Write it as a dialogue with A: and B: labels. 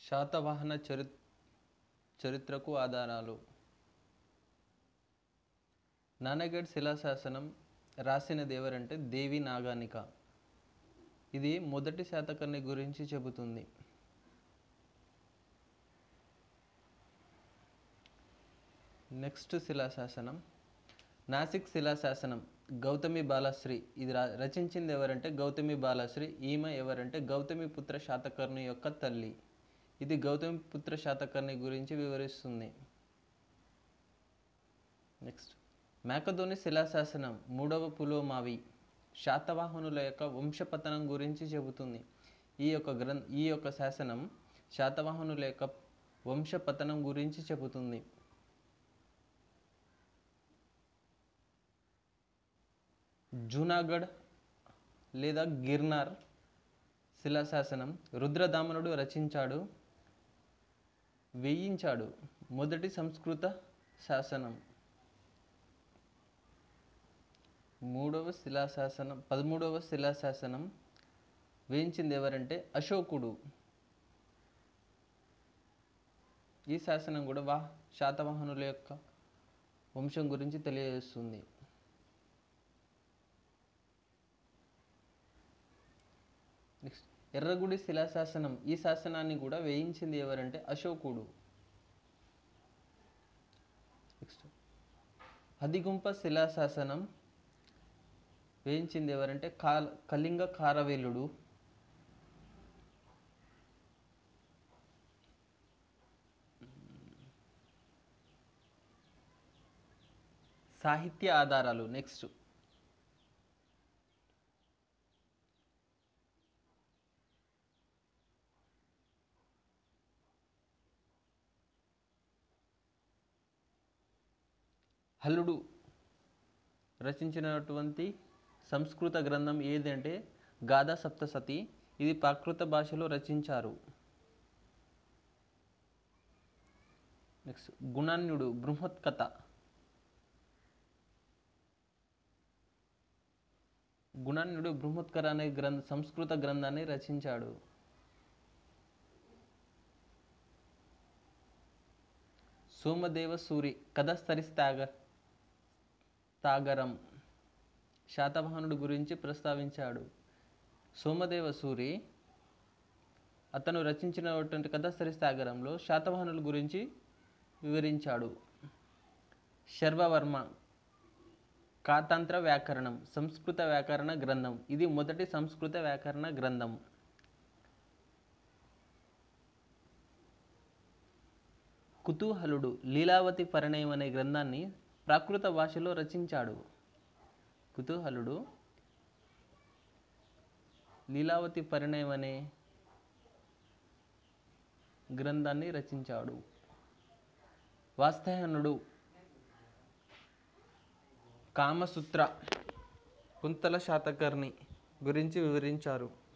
A: శాతవాహన చరి చరిత్రకు ఆధారాలు నానగఢ్ శిలాశాసనం రాసినది ఎవరంటే దేవి నాగానిక ఇది మొదటి శాతకర్ణి గురించి చెబుతుంది నెక్స్ట్ శిలాశాసనం నాసిక్ శిలాశాసనం గౌతమి బాలశ్రీ ఇది రా రచించింది ఎవరంటే గౌతమి బాలశ్రీ ఈమె ఎవరంటే గౌతమి పుత్ర శాతకర్ణి యొక్క తల్లి ఇది గౌతమి పుత్ర శాతకర్ణి గురించి వివరిస్తుంది నెక్స్ట్ మేకధోని శిలాశాసనం మూడవ పులోమావి శాతవాహనుల యొక్క వంశపతనం గురించి చెబుతుంది ఈ యొక్క గ్రం ఈ యొక్క శాసనం శాతవాహనుల యొక్క వంశపతనం గురించి చెబుతుంది జూనాగఢ్ లేదా గిర్నార్ శిలాశాసనం రుద్రదామనుడు రచించాడు వేయించాడు మొదటి సంస్కృత శాసనం మూడవ శిలాశాసనం పదమూడవ శిలాశాసనం వేయించింది ఎవరంటే అశోకుడు ఈ శాసనం కూడా వా శాతవాహనుల యొక్క వంశం గురించి తెలియజేస్తుంది నెక్స్ట్ ఎర్రగుడి శిలాశాసనం ఈ శాసనాన్ని కూడా వేయించింది ఎవరంటే అశోకుడు నెక్స్ట్ హదిగుంప శిలాశాసనం వేయించింది ఎవరంటే కాల కళింగ కారవేలుడు సాహిత్య ఆధారాలు నెక్స్ట్ హల్లుడు రచించినటువంటి సంస్కృత గ్రంథం ఏదంటే గాథా సప్తసతి ఇది ప్రాకృత భాషలో రచించారు నెక్స్ట్ గుణాన్యుడు బృహత్కథ గుణాన్యుడు బృహత్కర అనే గ్రంథ సంస్కృత గ్రంథాన్ని రచించాడు సోమదేవ సూరి కథస్తరిస్తాగ తాగరం శాతవాహనుడు గురించి ప్రస్తావించాడు సోమదేవ సూరి అతను రచించినటువంటి కథస్తరిస్తాగరంలో శాతవాహనుల గురించి వివరించాడు శర్వవర్మ కాతంత్ర వ్యాకరణం సంస్కృత వ్యాకరణ గ్రంథం ఇది మొదటి సంస్కృత వ్యాకరణ గ్రంథం కుతూహలుడు లీలావతి పరిణయం అనే గ్రంథాన్ని ప్రాకృత భాషలో రచించాడు కుతూహలుడు లీలావతి పరిణయం అనే గ్రంథాన్ని రచించాడు వాస్తయనుడు కామసూత్ర కుంతల శాతకర్ణి గురించి వివరించారు